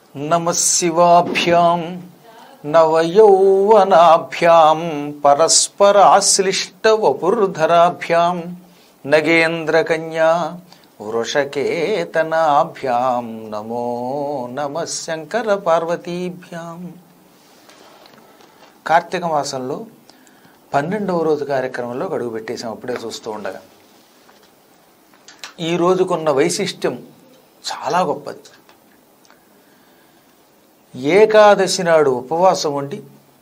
నమ శివాభ్యాం నవయౌవనాభ్యాం పరస్పరాశ్లిష్టవపుర్ధరాభ్యాం నగేంద్రకన్యా వృషకేతనాభ్యాం నమో నమ శంకర పార్వతీభ్యాం కార్తీక మాసంలో పన్నెండవ రోజు కార్యక్రమంలో గడువు పెట్టేశాం అప్పుడే చూస్తూ ఉండగా ఈ రోజుకున్న వైశిష్ట్యం చాలా గొప్పది ఏకాదశి నాడు ఉపవాసం ఉండి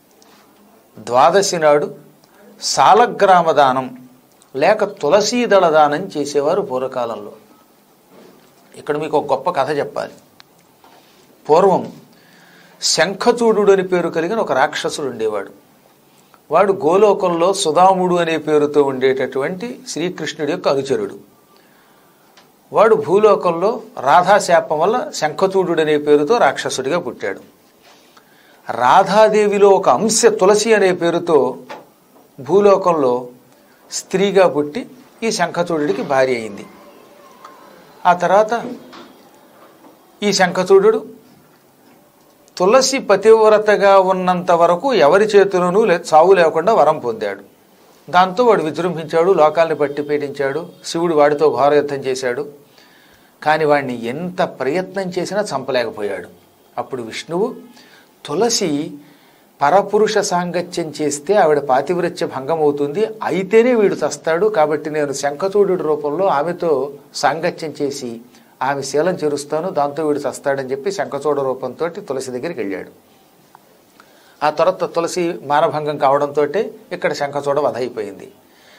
ద్వాదశి నాడు సాలగ్రామ దానం లేక తులసీదళ దానం చేసేవారు పూర్వకాలంలో ఇక్కడ మీకు ఒక గొప్ప కథ చెప్పాలి పూర్వం శంఖచూడు అని పేరు కలిగిన ఒక రాక్షసుడు ఉండేవాడు వాడు గోలోకంలో సుధాముడు అనే పేరుతో ఉండేటటువంటి శ్రీకృష్ణుడి యొక్క అనుచరుడు వాడు భూలోకంలో రాధాశాపం వల్ల శంఖచూడు అనే పేరుతో రాక్షసుడిగా పుట్టాడు రాధాదేవిలో ఒక అంశ తులసి అనే పేరుతో భూలోకంలో స్త్రీగా పుట్టి ఈ శంఖచూడుడికి భార్య అయింది ఆ తర్వాత ఈ శంఖచూడు తులసి పతివ్రతగా ఉన్నంత వరకు ఎవరి చేతిలోనూ లే చావు లేకుండా వరం పొందాడు దాంతో వాడు విజృంభించాడు లోకాల్ని పట్టి పీడించాడు శివుడు వాడితో ఘోర యుద్ధం చేశాడు కానీ వాడిని ఎంత ప్రయత్నం చేసినా చంపలేకపోయాడు అప్పుడు విష్ణువు తులసి పరపురుష సాంగత్యం చేస్తే ఆవిడ పాతివృత్య భంగం అవుతుంది అయితేనే వీడు చస్తాడు కాబట్టి నేను శంఖచూడు రూపంలో ఆమెతో సాంగత్యం చేసి ఆమె శీలం చేరుస్తాను దాంతో వీడు చస్తాడని చెప్పి శంఖచూడ రూపంతో తులసి దగ్గరికి వెళ్ళాడు ఆ తర్వాత తులసి మానభంగం కావడంతో ఇక్కడ శంఖచూడ వధ అయిపోయింది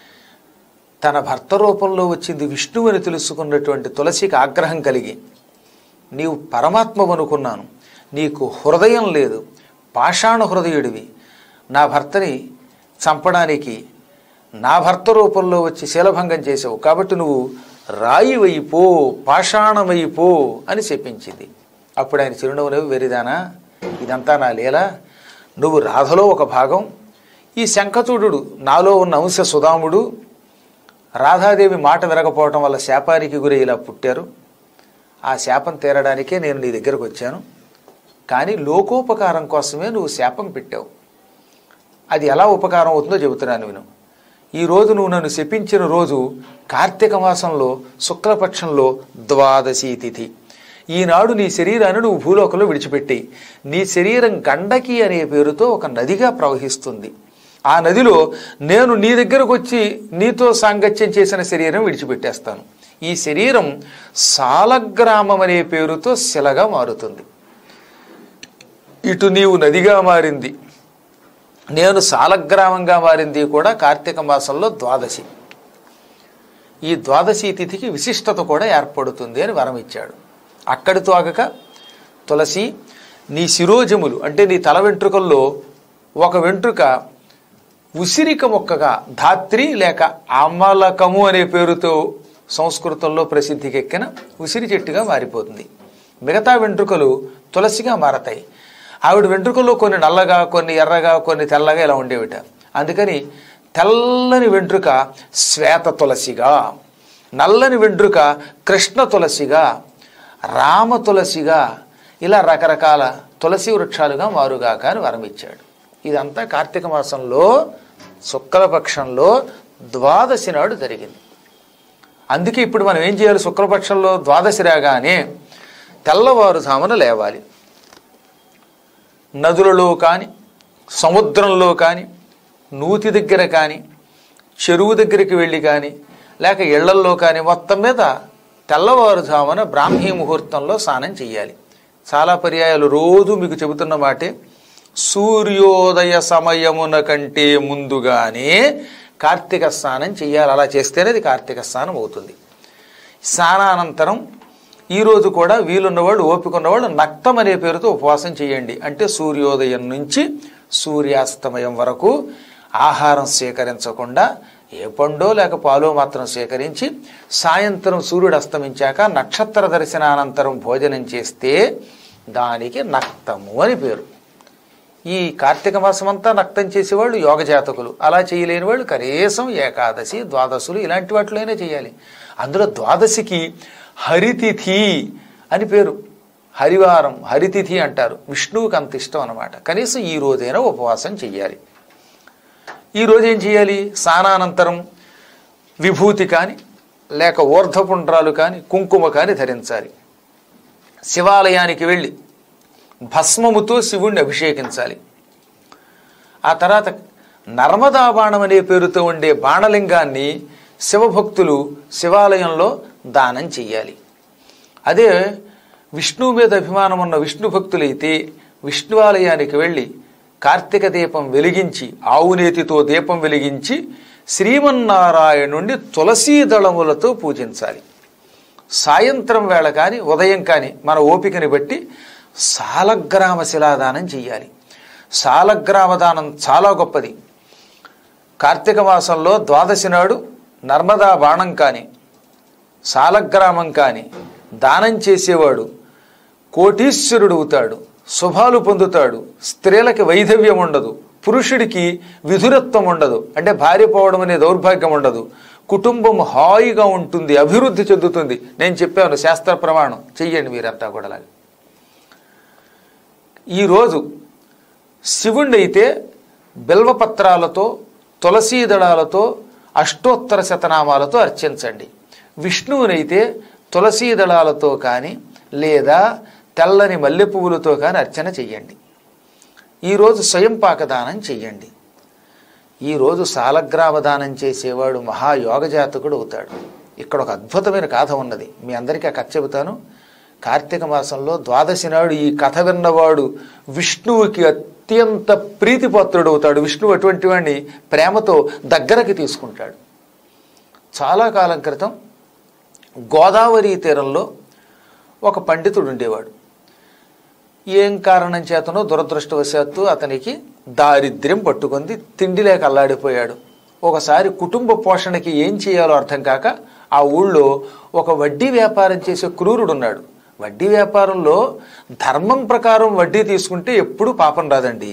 తన భర్త రూపంలో వచ్చింది విష్ణువు అని తెలుసుకున్నటువంటి తులసికి ఆగ్రహం కలిగి నీవు పరమాత్మ అనుకున్నాను నీకు హృదయం లేదు పాషాణ హృదయుడివి నా భర్తని చంపడానికి నా భర్త రూపంలో వచ్చి శీలభంగం చేసావు కాబట్టి నువ్వు రాయి వైపో పాషాణమైపో అని చెప్పించింది అప్పుడు ఆయన చిరునవ్వు నవ్వు వెరిదానా ఇదంతా నా లీల నువ్వు రాధలో ఒక భాగం ఈ శంఖచూడు నాలో ఉన్న అంశ సుధాముడు రాధాదేవి మాట వినకపోవటం వల్ల శాపానికి గురి ఇలా పుట్టారు ఆ శాపం తీరడానికే నేను నీ దగ్గరకు వచ్చాను కానీ లోకోపకారం కోసమే నువ్వు శాపం పెట్టావు అది ఎలా ఉపకారం అవుతుందో చెబుతున్నాను విను ఈ రోజు నువ్వు నన్ను శపించిన రోజు కార్తీక మాసంలో శుక్లపక్షంలో ద్వాదశి తిథి ఈనాడు నీ శరీరాన్ని నువ్వు భూలోకంలో విడిచిపెట్టి నీ శరీరం గండకి అనే పేరుతో ఒక నదిగా ప్రవహిస్తుంది ఆ నదిలో నేను నీ దగ్గరకు వచ్చి నీతో సాంగత్యం చేసిన శరీరం విడిచిపెట్టేస్తాను ఈ శరీరం సాలగ్రామం అనే పేరుతో శిలగా మారుతుంది ఇటు నీవు నదిగా మారింది నేను సాలగ్రామంగా మారింది కూడా కార్తీక మాసంలో ద్వాదశి ఈ ద్వాదశి తిథికి విశిష్టత కూడా ఏర్పడుతుంది అని వరం ఇచ్చాడు అక్కడితో ఆగక తులసి నీ శిరోజములు అంటే నీ తల వెంట్రుకల్లో ఒక వెంట్రుక ఉసిరిక మొక్కగా ధాత్రి లేక అమలకము అనే పేరుతో సంస్కృతంలో ప్రసిద్ధికెక్కిన ఉసిరి చెట్టుగా మారిపోతుంది మిగతా వెంట్రుకలు తులసిగా మారతాయి ఆవిడ వెంట్రుకల్లో కొన్ని నల్లగా కొన్ని ఎర్రగా కొన్ని తెల్లగా ఇలా ఉండేవిట అందుకని తెల్లని వెంట్రుక శ్వేత తులసిగా నల్లని వెంట్రుక కృష్ణ తులసిగా రామ తులసిగా ఇలా రకరకాల తులసి వృక్షాలుగా మారుగాక అని వరం ఇచ్చాడు ఇదంతా కార్తీక మాసంలో శుక్లపక్షంలో ద్వాదశి నాడు జరిగింది అందుకే ఇప్పుడు మనం ఏం చేయాలి శుక్లపక్షంలో ద్వాదశి రాగానే తెల్లవారుజామున లేవాలి నదులలో కానీ సముద్రంలో కానీ నూతి దగ్గర కానీ చెరువు దగ్గరికి వెళ్ళి కానీ లేక ఇళ్లల్లో కానీ మొత్తం మీద తెల్లవారుజామున బ్రాహ్మీ ముహూర్తంలో స్నానం చేయాలి చాలా పర్యాయాలు రోజు మీకు చెబుతున్న మాటే సూర్యోదయ సమయమున కంటే ముందుగానే కార్తీక స్నానం చేయాలి అలా చేస్తేనే అది కార్తీక స్నానం అవుతుంది స్నానానంతరం ఈరోజు కూడా వీలున్నవాళ్ళు ఓపిక ఉన్నవాళ్ళు నక్తం అనే పేరుతో ఉపవాసం చేయండి అంటే సూర్యోదయం నుంచి సూర్యాస్తమయం వరకు ఆహారం స్వీకరించకుండా ఏ పండో లేక పాలో మాత్రం స్వీకరించి సాయంత్రం సూర్యుడు అస్తమించాక నక్షత్ర దర్శనానంతరం భోజనం చేస్తే దానికి నక్తము అని పేరు ఈ కార్తీక మాసం అంతా నక్తం చేసేవాళ్ళు యోగ జాతకులు అలా చేయలేని వాళ్ళు కనీసం ఏకాదశి ద్వాదశులు ఇలాంటి వాటిలోనే చేయాలి అందులో ద్వాదశికి హరితిథి అని పేరు హరివారం హరితిథి అంటారు విష్ణువుకి అంత ఇష్టం అనమాట కనీసం ఈ రోజైనా ఉపవాసం చెయ్యాలి ఈ రోజు ఏం చేయాలి స్నానానంతరం విభూతి కానీ లేక ఊర్ధపుండ్రాలు కానీ కుంకుమ కానీ ధరించాలి శివాలయానికి వెళ్ళి భస్మముతో శివుణ్ణి అభిషేకించాలి ఆ తర్వాత నర్మదా బాణం అనే పేరుతో ఉండే బాణలింగాన్ని శివభక్తులు శివాలయంలో దానం చెయ్యాలి అదే విష్ణువు మీద అభిమానం ఉన్న విష్ణు భక్తులైతే విష్ణువాలయానికి వెళ్ళి కార్తీక దీపం వెలిగించి ఆవునేతితో దీపం వెలిగించి శ్రీమన్నారాయణుణ్ణి తులసీ దళములతో పూజించాలి సాయంత్రం వేళ కానీ ఉదయం కానీ మన ఓపికని బట్టి సాలగ్రామ శిలాదానం చెయ్యాలి సాలగ్రామ దానం చాలా గొప్పది కార్తీక మాసంలో ద్వాదశి నాడు నర్మదా బాణం కానీ సాలగ్రామం కానీ దానం చేసేవాడు కోటీశ్వరుడు అవుతాడు శుభాలు పొందుతాడు స్త్రీలకి వైధవ్యం ఉండదు పురుషుడికి విధురత్వం ఉండదు అంటే భార్య పోవడం అనే దౌర్భాగ్యం ఉండదు కుటుంబం హాయిగా ఉంటుంది అభివృద్ధి చెందుతుంది నేను చెప్పాను శాస్త్ర ప్రమాణం చెయ్యండి మీరంతా కూడా అలాగే ఈరోజు శివుణ్ణి అయితే బిల్వపత్రాలతో తులసీ దళాలతో అష్టోత్తర శతనామాలతో అర్చించండి విష్ణువునైతే తులసీ దళాలతో కానీ లేదా తెల్లని మల్లె పువ్వులతో కానీ అర్చన చెయ్యండి ఈరోజు స్వయం పాకదానం చెయ్యండి ఈరోజు సాలగ్రామ దానం చేసేవాడు మహాయోగ జాతకుడు అవుతాడు ఇక్కడ ఒక అద్భుతమైన కథ ఉన్నది మీ అందరికీ ఆ కథ చెబుతాను కార్తీక మాసంలో ద్వాదశి నాడు ఈ కథ విన్నవాడు విష్ణువుకి అత్యంత ప్రీతిపాత్రుడు అవుతాడు విష్ణువు అటువంటి వాడిని ప్రేమతో దగ్గరకి తీసుకుంటాడు చాలా కాలం క్రితం గోదావరి తీరంలో ఒక పండితుడు ఉండేవాడు ఏం కారణం చేతనో దురదృష్టవశాత్తు అతనికి దారిద్ర్యం పట్టుకుంది తిండి లేక అల్లాడిపోయాడు ఒకసారి కుటుంబ పోషణకి ఏం చేయాలో అర్థం కాక ఆ ఊళ్ళో ఒక వడ్డీ వ్యాపారం చేసే క్రూరుడు ఉన్నాడు వడ్డీ వ్యాపారంలో ధర్మం ప్రకారం వడ్డీ తీసుకుంటే ఎప్పుడూ పాపం రాదండి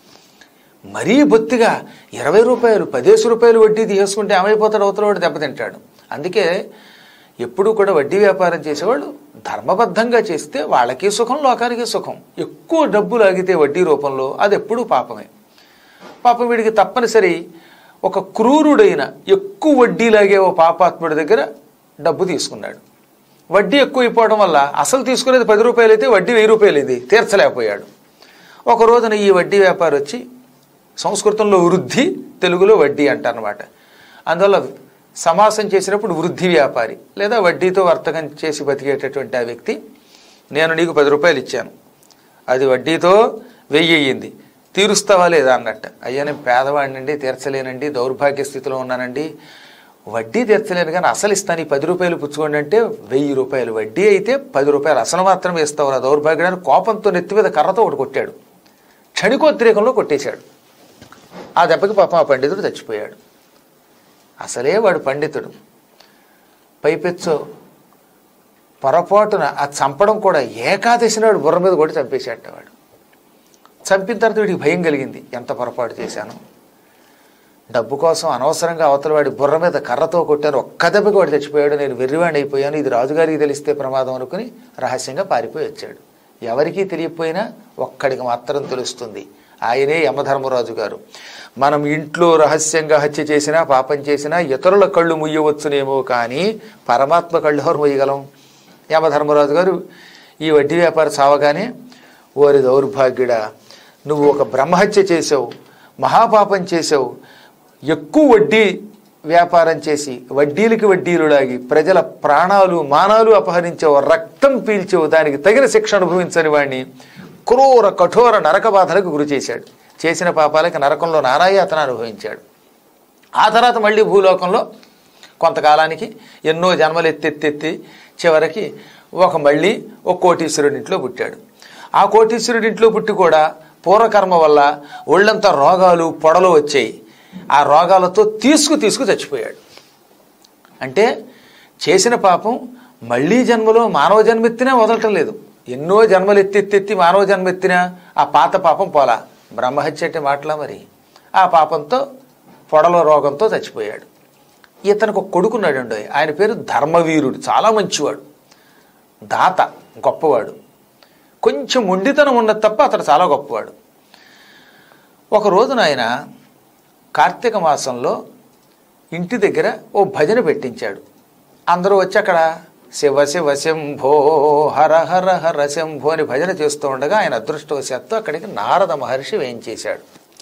మరీ బొత్తిగా ఇరవై రూపాయలు పదేసి రూపాయలు వడ్డీ తీసుకుంటే ఏమైపోతాడు అవతలవాడు దెబ్బతింటాడు అందుకే ఎప్పుడూ కూడా వడ్డీ వ్యాపారం చేసేవాళ్ళు ధర్మబద్ధంగా చేస్తే వాళ్ళకి సుఖం లోకానికి సుఖం ఎక్కువ డబ్బులు ఆగితే వడ్డీ రూపంలో అది ఎప్పుడూ పాపమే పాపం వీడికి తప్పనిసరి ఒక క్రూరుడైన ఎక్కువ వడ్డీ లాగే ఓ పాపాత్ముడి దగ్గర డబ్బు తీసుకున్నాడు వడ్డీ ఎక్కువ అయిపోవడం వల్ల అసలు తీసుకునేది పది రూపాయలు అయితే వడ్డీ వెయ్యి రూపాయలు ఇది తీర్చలేకపోయాడు ఒక రోజున ఈ వడ్డీ వ్యాపారి వచ్చి సంస్కృతంలో వృద్ధి తెలుగులో వడ్డీ అంటారనమాట అందువల్ల సమాసం చేసినప్పుడు వృద్ధి వ్యాపారి లేదా వడ్డీతో వర్తకం చేసి బతికేటటువంటి ఆ వ్యక్తి నేను నీకు పది రూపాయలు ఇచ్చాను అది వడ్డీతో వెయ్యి అయ్యింది తీరుస్తావా లేదా అన్నట్ట అయ్యా నేను పేదవాడినండి తీర్చలేనండి దౌర్భాగ్య స్థితిలో ఉన్నానండి వడ్డీ తీర్చలేను కానీ అసలు ఇస్తాను ఈ పది రూపాయలు పుచ్చుకోండి అంటే వెయ్యి రూపాయలు వడ్డీ అయితే పది రూపాయలు అసలు మాత్రమే ఇస్తావు నా దౌర్భాగ్యాన్ని కోపంతో నెత్తి మీద కర్రతో ఒకటి కొట్టాడు క్షణికోద్రేకంలో కొట్టేశాడు ఆ దెబ్బకి పాపం ఆ పండితుడు చచ్చిపోయాడు అసలే వాడు పండితుడు పైపెచ్చు పొరపాటున ఆ చంపడం కూడా ఏకాదశి నాడు బుర్ర మీద కొట్టి చంపేసేట వాడు చంపిన తర్వాత వీడికి భయం కలిగింది ఎంత పొరపాటు చేశాను డబ్బు కోసం అనవసరంగా అవతల వాడి బుర్ర మీద కర్రతో కొట్టాను ఒక్క దెబ్బకి వాడు చచ్చిపోయాడు నేను వెర్రివాణి అయిపోయాను ఇది రాజుగారికి తెలిస్తే ప్రమాదం అనుకుని రహస్యంగా పారిపోయి వచ్చాడు ఎవరికీ తెలియకపోయినా ఒక్కడికి మాత్రం తెలుస్తుంది ఆయనే యమధర్మరాజు గారు మనం ఇంట్లో రహస్యంగా హత్య చేసినా పాపం చేసినా ఇతరుల కళ్ళు ముయ్యవచ్చునేమో కానీ పరమాత్మ కళ్ళు ఎవరు ముయ్యగలం యమధర్మరాజు గారు ఈ వడ్డీ వ్యాపారం చావగానే ఓరి దౌర్భాగ్యుడా నువ్వు ఒక బ్రహ్మహత్య చేసావు మహాపాపం చేసావు ఎక్కువ వడ్డీ వ్యాపారం చేసి వడ్డీలకి వడ్డీలు లాగి ప్రజల ప్రాణాలు మానాలు అపహరించావు రక్తం పీల్చావు దానికి తగిన శిక్ష అనుభవించని వాడిని క్రూర కఠోర నరక బాధలకు గురి చేశాడు చేసిన పాపాలకి నరకంలో నానాయాతన అనుభవించాడు ఆ తర్వాత మళ్ళీ భూలోకంలో కొంతకాలానికి ఎన్నో జన్మలు ఎత్తెత్తెత్తి చివరికి ఒక మళ్ళీ ఒక కోటీశ్వరుడింట్లో పుట్టాడు ఆ కోటీశ్వరుడింట్లో పుట్టి కూడా పూర్వకర్మ వల్ల ఒళ్ళంతా రోగాలు పొడలు వచ్చాయి ఆ రోగాలతో తీసుకు తీసుకు చచ్చిపోయాడు అంటే చేసిన పాపం మళ్ళీ జన్మలో మానవ జన్మెత్తినా వదలటం లేదు ఎన్నో జన్మలు ఎత్తెత్తెత్తి మానవ జన్మెత్తినా ఆ పాత పాపం పోలా బ్రహ్మహత్య అంటే మాటలా మరి ఆ పాపంతో పొడల రోగంతో చచ్చిపోయాడు ఇతనికి ఒక కొడుకున్నాడు ఆయన పేరు ధర్మవీరుడు చాలా మంచివాడు దాత గొప్పవాడు కొంచెం మొండితనం ఉన్నది తప్ప అతడు చాలా గొప్పవాడు ఒక రోజున ఆయన కార్తీక మాసంలో ఇంటి దగ్గర ఓ భజన పెట్టించాడు అందరూ వచ్చి అక్కడ శివ శివ శంభో హర హర హర శంభో అని భజన చేస్తూ ఉండగా ఆయన అదృష్టవశాత్తు అక్కడికి నారద మహర్షి వేయించేశాడు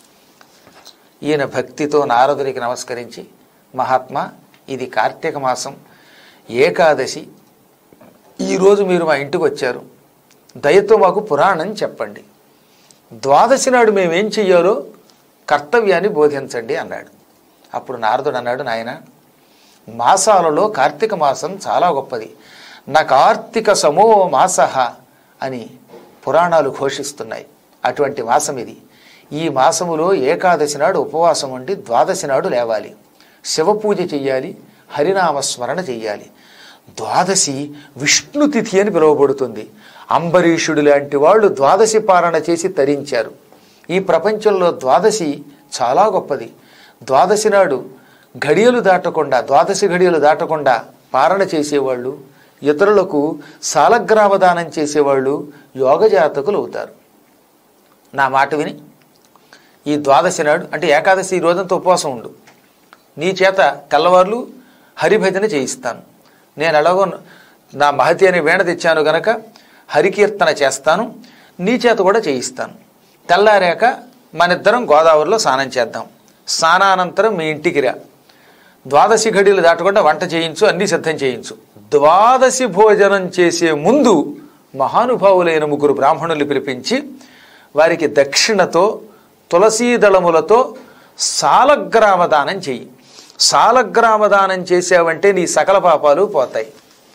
ఈయన భక్తితో నారదునికి నమస్కరించి మహాత్మా ఇది కార్తీక మాసం ఏకాదశి ఈరోజు మీరు మా ఇంటికి వచ్చారు దయతో మాకు పురాణం చెప్పండి ద్వాదశి నాడు మేమేం చెయ్యాలో కర్తవ్యాన్ని బోధించండి అన్నాడు అప్పుడు నారదుడు అన్నాడు నాయన మాసాలలో కార్తీక మాసం చాలా గొప్పది నా కార్తీక సమో మాస అని పురాణాలు ఘోషిస్తున్నాయి అటువంటి మాసం ఇది ఈ మాసములో ఏకాదశి నాడు ఉపవాసం ఉండి ద్వాదశి నాడు లేవాలి శివ పూజ చెయ్యాలి హరినామస్మరణ చెయ్యాలి ద్వాదశి విష్ణు తిథి అని పిలువబడుతుంది అంబరీషుడు లాంటి వాళ్ళు ద్వాదశి పాలన చేసి తరించారు ఈ ప్రపంచంలో ద్వాదశి చాలా గొప్పది ద్వాదశి నాడు ఘడియలు దాటకుండా ద్వాదశి ఘడియలు దాటకుండా పాలన చేసేవాళ్ళు ఇతరులకు సాలగ్రామదానం చేసేవాళ్ళు యోగజాతకులు అవుతారు నా మాట విని ఈ ద్వాదశి నాడు అంటే ఏకాదశి ఈ రోజంతా ఉపవాసం ఉండు నీ చేత తెల్లవార్లు హరిభజన చేయిస్తాను నేను ఎలాగో నా మహతి అనే వీణ తెచ్చాను గనక హరికీర్తన చేస్తాను నీ చేత కూడా చేయిస్తాను తెల్లారాక మనిద్దరం గోదావరిలో స్నానం చేద్దాం స్నానానంతరం మీ ఇంటికి రా ద్వాదశి ఘడియలు దాటకుండా వంట చేయించు అన్ని సిద్ధం చేయించు ద్వాదశి భోజనం చేసే ముందు మహానుభావులైన ముగ్గురు బ్రాహ్మణులు పిలిపించి వారికి దక్షిణతో తులసీ దళములతో సాలగ్రామ దానం చెయ్యి సాలగ్రామ దానం చేసావంటే నీ సకల పాపాలు పోతాయి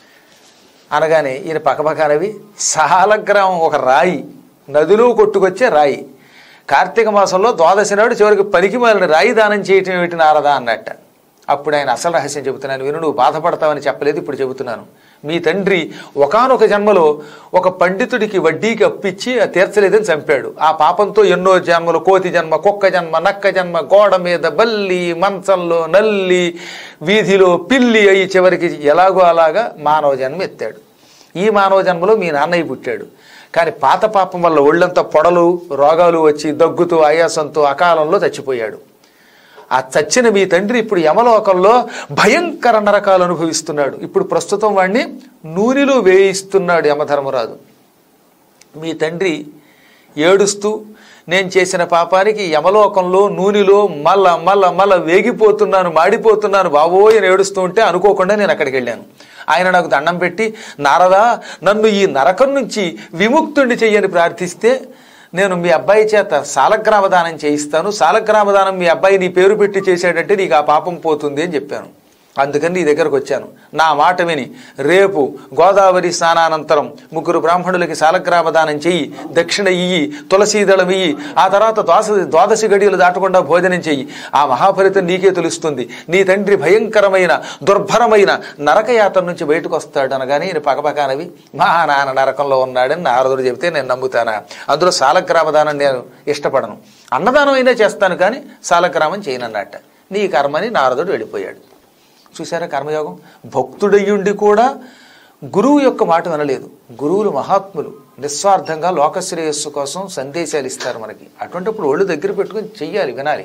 అనగానే ఈయన పక్కపక్కనవి సాలగ్రామం ఒక రాయి నదిలో కొట్టుకొచ్చే రాయి కార్తీక మాసంలో ద్వాదశి నాడు చివరికి పనికి మాలిన రాయి దానం చేయటం ఏమిటి నారదా అన్నట్ట అప్పుడు ఆయన అసలు రహస్యం చెబుతున్నాను విను నువ్వు బాధపడతావని చెప్పలేదు ఇప్పుడు చెబుతున్నాను మీ తండ్రి ఒకానొక జన్మలో ఒక పండితుడికి వడ్డీకి అప్పిచ్చి ఆ తీర్చలేదని చంపాడు ఆ పాపంతో ఎన్నో జన్మలు కోతి జన్మ కుక్క జన్మ నక్క జన్మ గోడ మీద బల్లి మంచంలో నల్లి వీధిలో పిల్లి అయి చివరికి ఎలాగో అలాగా మానవ జన్మ ఎత్తాడు ఈ మానవ జన్మలో మీ నాన్నయ్య పుట్టాడు కానీ పాత పాపం వల్ల ఒళ్ళంతా పొడలు రోగాలు వచ్చి దగ్గుతూ ఆయాసంతో అకాలంలో చచ్చిపోయాడు ఆ చచ్చిన మీ తండ్రి ఇప్పుడు యమలోకంలో భయంకర నరకాలు అనుభవిస్తున్నాడు ఇప్పుడు ప్రస్తుతం వాడిని నూనెలో వేయిస్తున్నాడు యమధర్మరాజు మీ తండ్రి ఏడుస్తూ నేను చేసిన పాపానికి యమలోకంలో నూనెలో మల్ల మల్ల మల్ల వేగిపోతున్నాను మాడిపోతున్నాను బాబోయ్ అని ఏడుస్తూ ఉంటే అనుకోకుండా నేను అక్కడికి వెళ్ళాను ఆయన నాకు దండం పెట్టి నారదా నన్ను ఈ నరకం నుంచి విముక్తుడిని చెయ్యని ప్రార్థిస్తే నేను మీ అబ్బాయి చేత సాలగ్రామదానం చేయిస్తాను సాలగ్రామదానం మీ అబ్బాయి నీ పేరు పెట్టి చేశాడంటే నీకు ఆ పాపం పోతుంది అని చెప్పాను అందుకని నీ దగ్గరకు వచ్చాను నా మాట విని రేపు గోదావరి స్నానానంతరం ముగ్గురు బ్రాహ్మణులకి సాలగ్రామదానం చెయ్యి దక్షిణ ఇయ్యి తులసీదళం ఇయ్యి ఆ తర్వాత ద్వాస ద్వాదశి గడియలు దాటకుండా భోజనం చెయ్యి ఆ మహాఫలితం నీకే తెలుస్తుంది నీ తండ్రి భయంకరమైన దుర్భరమైన నరకయాత్ర నుంచి బయటకు వస్తాడు అనగానే నేను పకపకానవి మా నాన్న నరకంలో ఉన్నాడని నారదుడు చెబితే నేను నమ్ముతానా అందులో సాలగ్రామదానం నేను ఇష్టపడను అన్నదానం అయినా చేస్తాను కానీ సాలగ్రామం చేయనన్నట్ట నీ కర్మని నారదుడు వెళ్ళిపోయాడు చూసారా కర్మయోగం భక్తుడయ్యుండి కూడా గురువు యొక్క మాట వినలేదు గురువులు మహాత్ములు నిస్వార్థంగా లోకశ్రేయస్సు కోసం సందేశాలు ఇస్తారు మనకి అటువంటిప్పుడు ఒళ్ళు దగ్గర పెట్టుకుని చెయ్యాలి వినాలి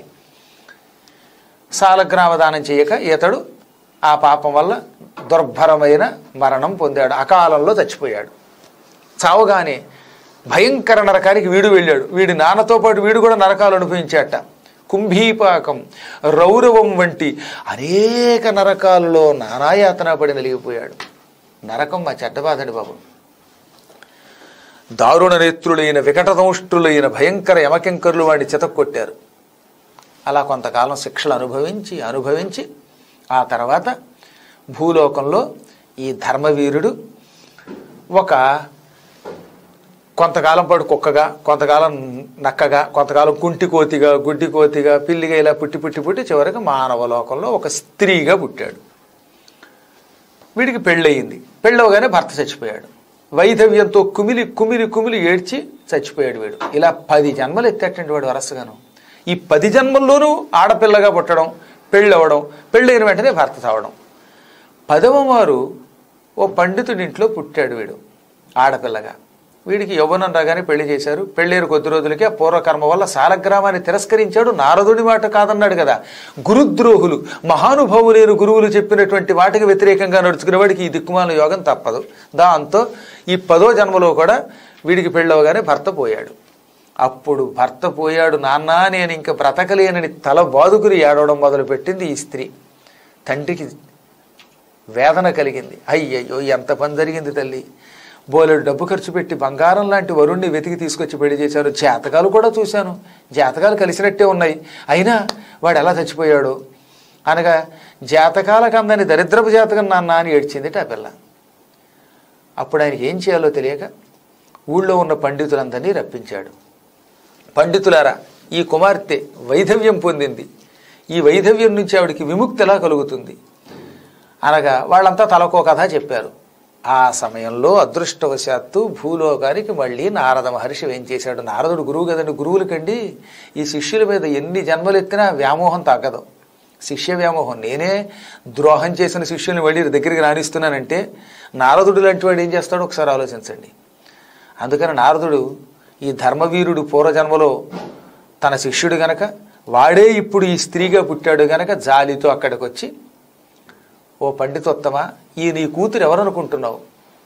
సాలగ్రామదానం చేయక ఇతడు ఆ పాపం వల్ల దుర్భరమైన మరణం పొందాడు అకాలంలో చచ్చిపోయాడు చావగానే భయంకర నరకానికి వీడు వెళ్ళాడు వీడి నాన్నతో పాటు వీడు కూడా నరకాలు అనుభవించాట కుంభీపాకం రౌరవం వంటి అనేక నరకాలలో నానాయాతన పడి నలిగిపోయాడు నరకం మా చెడ్డబాధండి బాబు దారుణ నేత్రులైన వికటదంష్టులైన భయంకర యమకింకరులు వాడిని చితక్కొట్టారు అలా కొంతకాలం శిక్షలు అనుభవించి అనుభవించి ఆ తర్వాత భూలోకంలో ఈ ధర్మవీరుడు ఒక కొంతకాలం పాటు కుక్కగా కొంతకాలం నక్కగా కొంతకాలం కుంటి కోతిగా గుడ్డి కోతిగా పిల్లిగా ఇలా పుట్టి పుట్టి పుట్టి చివరికి మానవ లోకంలో ఒక స్త్రీగా పుట్టాడు వీడికి పెళ్ళయింది పెళ్ళవగానే భర్త చచ్చిపోయాడు వైధవ్యంతో కుమిలి కుమిలి కుమిలి ఏడ్చి చచ్చిపోయాడు వీడు ఇలా పది జన్మలు ఎత్తేటండి వాడు వరసగాను ఈ పది జన్మల్లోనూ ఆడపిల్లగా పుట్టడం పెళ్ళవడం పెళ్ళైన వెంటనే భర్త తావడం పదవ వారు ఓ పండితుడింట్లో పుట్టాడు వీడు ఆడపిల్లగా వీడికి యవ్వనం రాగానే పెళ్లి చేశారు పెళ్ళేరు కొద్ది రోజులకి ఆ పూర్వకర్మ వల్ల సాలగ్రామాన్ని తిరస్కరించాడు నారదుడి మాట కాదన్నాడు కదా గురుద్రోహులు మహానుభావులేరు గురువులు చెప్పినటువంటి వాటికి వ్యతిరేకంగా నడుచుకునే వాడికి ఈ దిక్కుమాల యోగం తప్పదు దాంతో ఈ పదో జన్మలో కూడా వీడికి పెళ్ళవగానే భర్త పోయాడు అప్పుడు భర్త పోయాడు నాన్న నేను ఇంక బ్రతకలేనని తల బాదుకుని ఏడవడం మొదలుపెట్టింది ఈ స్త్రీ తండ్రికి వేదన కలిగింది అయ్యయ్యో ఎంత పని జరిగింది తల్లి బోలెడు డబ్బు ఖర్చు పెట్టి బంగారం లాంటి వరుణ్ణి వెతికి తీసుకొచ్చి పెళ్లి చేశారు జాతకాలు కూడా చూశాను జాతకాలు కలిసినట్టే ఉన్నాయి అయినా వాడు ఎలా చచ్చిపోయాడు అనగా జాతకాలకు అందని దరిద్రపు జాతకం నాన్న అని ఏడ్చింది ఆ పిల్ల అప్పుడు ఆయనకి ఏం చేయాలో తెలియక ఊళ్ళో ఉన్న పండితులందరినీ రప్పించాడు పండితులారా ఈ కుమార్తె వైధవ్యం పొందింది ఈ వైధవ్యం నుంచి ఆవిడికి విముక్తి ఎలా కలుగుతుంది అనగా వాళ్ళంతా తలకో కథ చెప్పారు ఆ సమయంలో అదృష్టవశాత్తు భూలోకానికి మళ్ళీ నారద మహర్షి ఏం చేశాడు నారదుడు గురువు కదండి గురువులకండి ఈ శిష్యుల మీద ఎన్ని జన్మలు ఎత్తినా వ్యామోహం తగ్గదు శిష్య వ్యామోహం నేనే ద్రోహం చేసిన శిష్యుల్ని మళ్ళీ దగ్గరికి రాణిస్తున్నానంటే నారదుడు లాంటి వాడు ఏం చేస్తాడో ఒకసారి ఆలోచించండి అందుకని నారదుడు ఈ ధర్మవీరుడు పూర్వజన్మలో తన శిష్యుడు గనక వాడే ఇప్పుడు ఈ స్త్రీగా పుట్టాడు గనక జాలితో అక్కడికి వచ్చి ఓ పండితోత్తమ ఈ నీ కూతురు ఎవరనుకుంటున్నావు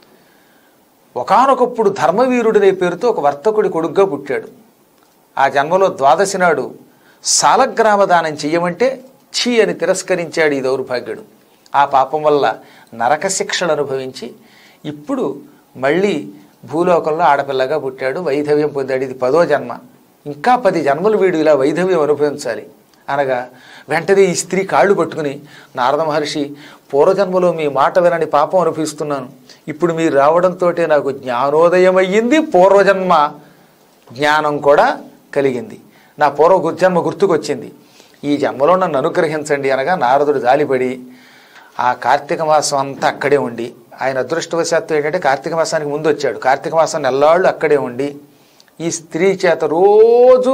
ఒకానొకప్పుడు ధర్మవీరుడనే పేరుతో ఒక వర్తకుడి కొడుగ్గా పుట్టాడు ఆ జన్మలో ద్వాదశి నాడు సాలగ్రామ దానం చెయ్యమంటే ఛీ అని తిరస్కరించాడు ఈ దౌర్భాగ్యుడు ఆ పాపం వల్ల నరక శిక్షలు అనుభవించి ఇప్పుడు మళ్ళీ భూలోకంలో ఆడపిల్లగా పుట్టాడు వైధవ్యం పొందాడు ఇది పదో జన్మ ఇంకా పది జన్మలు వీడు ఇలా వైధవ్యం అనుభవించాలి అనగా వెంటనే ఈ స్త్రీ కాళ్ళు పట్టుకుని నారద మహర్షి పూర్వజన్మలో మీ మాట వినని పాపం అనుభవిస్తున్నాను ఇప్పుడు మీరు రావడంతో నాకు జ్ఞానోదయం అయ్యింది పూర్వజన్మ జ్ఞానం కూడా కలిగింది నా పూర్వ గు- జన్మ గుర్తుకొచ్చింది ఈ జన్మలో నన్ను అనుగ్రహించండి అనగా నారదుడు జాలిపడి ఆ కార్తీక మాసం అంతా అక్కడే ఉండి ఆయన అదృష్టవశాత్తు ఏంటంటే కార్తీక మాసానికి ముందు వచ్చాడు కార్తీక మాసం నెల్లాళ్ళు అక్కడే ఉండి ఈ స్త్రీ చేత రోజు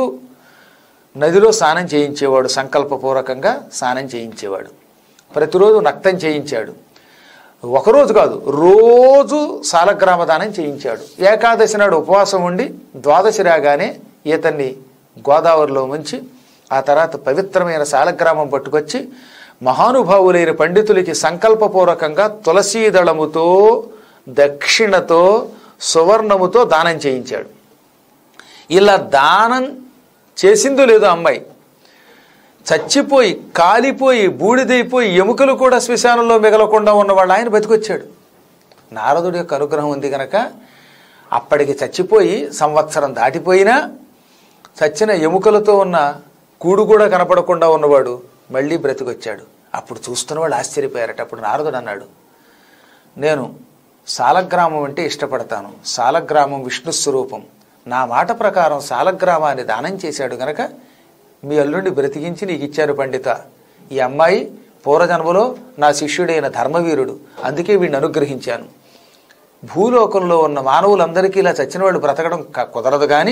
నదిలో స్నానం చేయించేవాడు సంకల్పపూర్వకంగా స్నానం చేయించేవాడు ప్రతిరోజు నక్తం చేయించాడు ఒకరోజు కాదు రోజు సాలగ్రామ దానం చేయించాడు ఏకాదశి నాడు ఉపవాసం ఉండి ద్వాదశి రాగానే ఈతన్ని గోదావరిలో ముంచి ఆ తర్వాత పవిత్రమైన సాలగ్రామం పట్టుకొచ్చి మహానుభావులైన పండితులకి సంకల్పపూర్వకంగా తులసీదళముతో దక్షిణతో సువర్ణముతో దానం చేయించాడు ఇలా దానం చేసిందో లేదో అమ్మాయి చచ్చిపోయి కాలిపోయి బూడిదైపోయి ఎముకలు కూడా శ్మశానంలో మిగలకుండా ఉన్నవాళ్ళు ఆయన బతికొచ్చాడు నారదుడి యొక్క అనుగ్రహం ఉంది కనుక అప్పటికి చచ్చిపోయి సంవత్సరం దాటిపోయినా చచ్చిన ఎముకలతో ఉన్న కూడు కూడా కనపడకుండా ఉన్నవాడు మళ్ళీ బ్రతికొచ్చాడు అప్పుడు చూస్తున్న వాళ్ళు ఆశ్చర్యపోయారట అప్పుడు నారదుడు అన్నాడు నేను సాలగ్రామం అంటే ఇష్టపడతాను సాలగ్రామం విష్ణు స్వరూపం నా మాట ప్రకారం సాలగ్రామాన్ని దానం చేశాడు గనక మీ అల్లుండి బ్రతికించి నీకు ఇచ్చారు పండిత ఈ అమ్మాయి పూర్వజన్మలో నా శిష్యుడైన ధర్మవీరుడు అందుకే వీడిని అనుగ్రహించాను భూలోకంలో ఉన్న మానవులందరికీ ఇలా చచ్చిన వాళ్ళు బ్రతకడం క- కుదరదు కానీ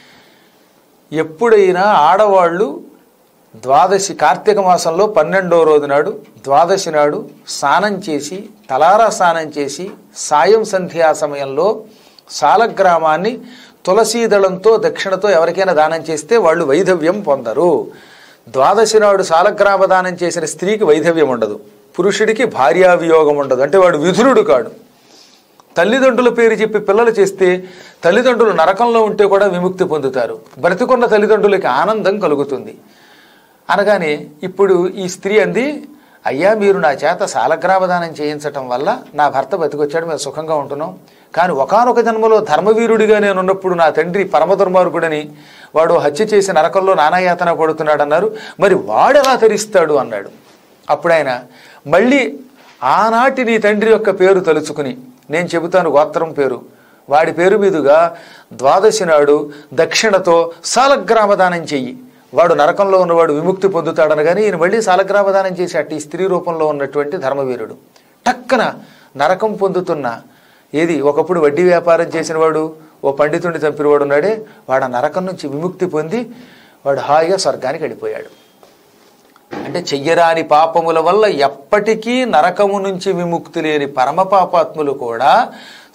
ఎప్పుడైనా ఆడవాళ్ళు ద్వాదశి కార్తీక మాసంలో పన్నెండో రోజు నాడు ద్వాదశి నాడు స్నానం చేసి తలారా స్నానం చేసి సాయం సంధ్యా సమయంలో సాలగ్రామాన్ని తులసీదళంతో దక్షిణతో ఎవరికైనా దానం చేస్తే వాళ్ళు వైధవ్యం పొందరు ద్వాదశి నాడు సాలగ్రామ దానం చేసిన స్త్రీకి వైధవ్యం ఉండదు పురుషుడికి భార్యావియోగం ఉండదు అంటే వాడు విధులుడు కాడు తల్లిదండ్రుల పేరు చెప్పి పిల్లలు చేస్తే తల్లిదండ్రులు నరకంలో ఉంటే కూడా విముక్తి పొందుతారు బ్రతికున్న తల్లిదండ్రులకి ఆనందం కలుగుతుంది అనగానే ఇప్పుడు ఈ స్త్రీ అంది అయ్యా మీరు నా చేత సాలగ్రామదానం చేయించటం వల్ల నా భర్త బతికొచ్చాడు మేము సుఖంగా ఉంటున్నాం కానీ ఒకానొక జన్మలో ధర్మవీరుడిగా నేను ఉన్నప్పుడు నా తండ్రి పరమదుర్మార్గుడని వాడు హత్య చేసి నరకంలో నానాయాతన పడుతున్నాడు అన్నారు మరి వాడు ఎలా తరిస్తాడు అన్నాడు అప్పుడు ఆయన మళ్ళీ ఆనాటి నీ తండ్రి యొక్క పేరు తలుచుకుని నేను చెబుతాను గోత్రం పేరు వాడి పేరు మీదుగా ద్వాదశి నాడు దక్షిణతో సాలగ్రామదానం చెయ్యి వాడు నరకంలో ఉన్నవాడు విముక్తి పొందుతాడని కానీ ఈయన మళ్ళీ సాలగ్రామదానం చేసేట ఈ స్త్రీ రూపంలో ఉన్నటువంటి ధర్మవీరుడు టక్కన నరకం పొందుతున్న ఏది ఒకప్పుడు వడ్డీ వ్యాపారం చేసిన వాడు ఓ పండితుడిని చంపినవాడు ఉన్నాడే వాడు ఆ నరకం నుంచి విముక్తి పొంది వాడు హాయిగా స్వర్గానికి వెళ్ళిపోయాడు అంటే చెయ్యరాని పాపముల వల్ల ఎప్పటికీ నరకము నుంచి విముక్తి లేని పరమ పాపాత్ములు కూడా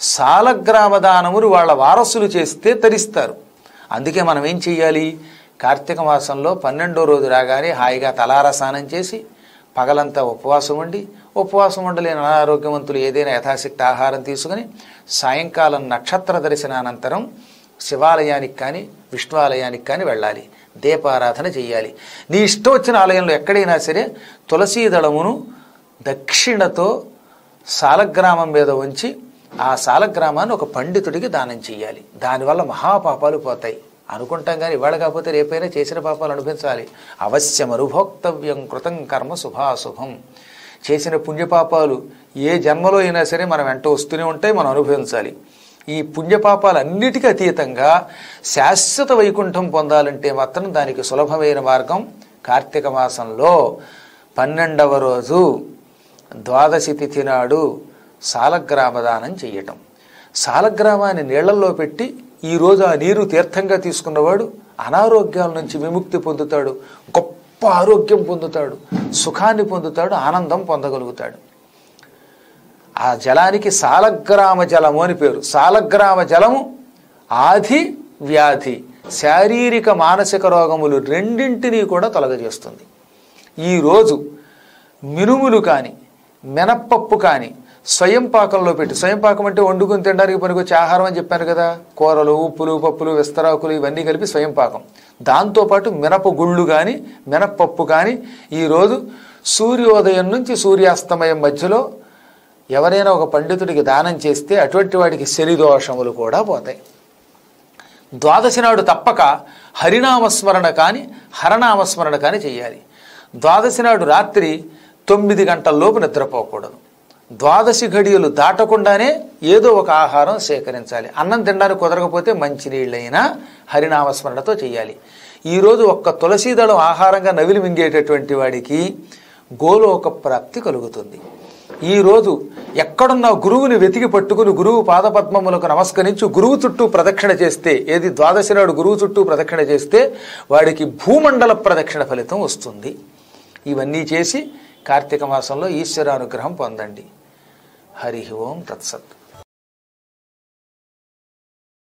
సాలగ్రామ దానములు వాళ్ళ వారసులు చేస్తే తరిస్తారు అందుకే మనం ఏం చెయ్యాలి కార్తీక మాసంలో పన్నెండో రోజు రాగానే హాయిగా తలార స్నానం చేసి పగలంతా ఉపవాసం ఉండి ఉపవాసం ఉండలేని అనారోగ్యవంతులు ఏదైనా యథాశక్తి ఆహారం తీసుకుని సాయంకాలం నక్షత్ర దర్శనానంతరం శివాలయానికి కానీ విష్ణువాలయానికి కానీ వెళ్ళాలి దీపారాధన చెయ్యాలి నీ ఇష్టం వచ్చిన ఆలయంలో ఎక్కడైనా సరే తులసీ దళమును దక్షిణతో సాలగ్రామం మీద ఉంచి ఆ సాలగ్రామాన్ని ఒక పండితుడికి దానం చెయ్యాలి దానివల్ల మహాపాపాలు పోతాయి అనుకుంటాం కానీ ఇవాళ కాకపోతే రేపైనా చేసిన పాపాలు అనిపించాలి అవశ్యం అనుభోక్తవ్యం కృతం కర్మ శుభాశుభం చేసిన పుణ్యపాపాలు ఏ జన్మలో అయినా సరే మనం వెంట వస్తూనే ఉంటాయి మనం అనుభవించాలి ఈ పుణ్యపాపాలన్నిటికీ అతీతంగా శాశ్వత వైకుంఠం పొందాలంటే మాత్రం దానికి సులభమైన మార్గం కార్తీక మాసంలో పన్నెండవ రోజు ద్వాదశి తిథి నాడు సాలగ్రామదానం చెయ్యటం సాలగ్రామాన్ని నీళ్లలో పెట్టి ఈ రోజు ఆ నీరు తీర్థంగా తీసుకున్నవాడు అనారోగ్యాల నుంచి విముక్తి పొందుతాడు గొప్ప ఆరోగ్యం పొందుతాడు సుఖాన్ని పొందుతాడు ఆనందం పొందగలుగుతాడు ఆ జలానికి సాలగ్రామ జలము అని పేరు సాలగ్రామ జలము ఆది వ్యాధి శారీరక మానసిక రోగములు రెండింటినీ కూడా తొలగజేస్తుంది ఈరోజు మినుములు కానీ మినప్పప్పు కానీ స్వయం పాకంలో పెట్టి స్వయం పాకం అంటే వండుకుని తినడానికి పనికొచ్చే ఆహారం అని చెప్పాను కదా కూరలు ఉప్పులు పప్పులు విస్తరాకులు ఇవన్నీ కలిపి స్వయం పాకం దాంతోపాటు మినప గుళ్ళు కానీ మినప్పప్పు కానీ ఈరోజు సూర్యోదయం నుంచి సూర్యాస్తమయం మధ్యలో ఎవరైనా ఒక పండితుడికి దానం చేస్తే అటువంటి వాడికి శని దోషములు కూడా పోతాయి ద్వాదశి నాడు తప్పక హరినామస్మరణ కానీ హరనామస్మరణ కానీ చేయాలి ద్వాదశి నాడు రాత్రి తొమ్మిది గంటల్లోపు నిద్రపోకూడదు ద్వాదశి ఘడియలు దాటకుండానే ఏదో ఒక ఆహారం సేకరించాలి అన్నం తినడానికి కుదరకపోతే మంచినీళ్ళైనా హరినామస్మరణతో చేయాలి ఈరోజు ఒక్క తులసీదళం ఆహారంగా నవిలి మింగేటటువంటి వాడికి గోలోక ప్రాప్తి కలుగుతుంది ఈరోజు ఎక్కడున్న గురువుని వెతికి పట్టుకుని గురువు పాదపద్మములకు నమస్కరించి గురువు చుట్టూ ప్రదక్షిణ చేస్తే ఏది ద్వాదశి నాడు గురువు చుట్టూ ప్రదక్షిణ చేస్తే వాడికి భూమండల ప్రదక్షిణ ఫలితం వస్తుంది ఇవన్నీ చేసి కార్తీక మాసంలో ఈశ్వరానుగ్రహం పొందండి హరి ఓం తత్సత్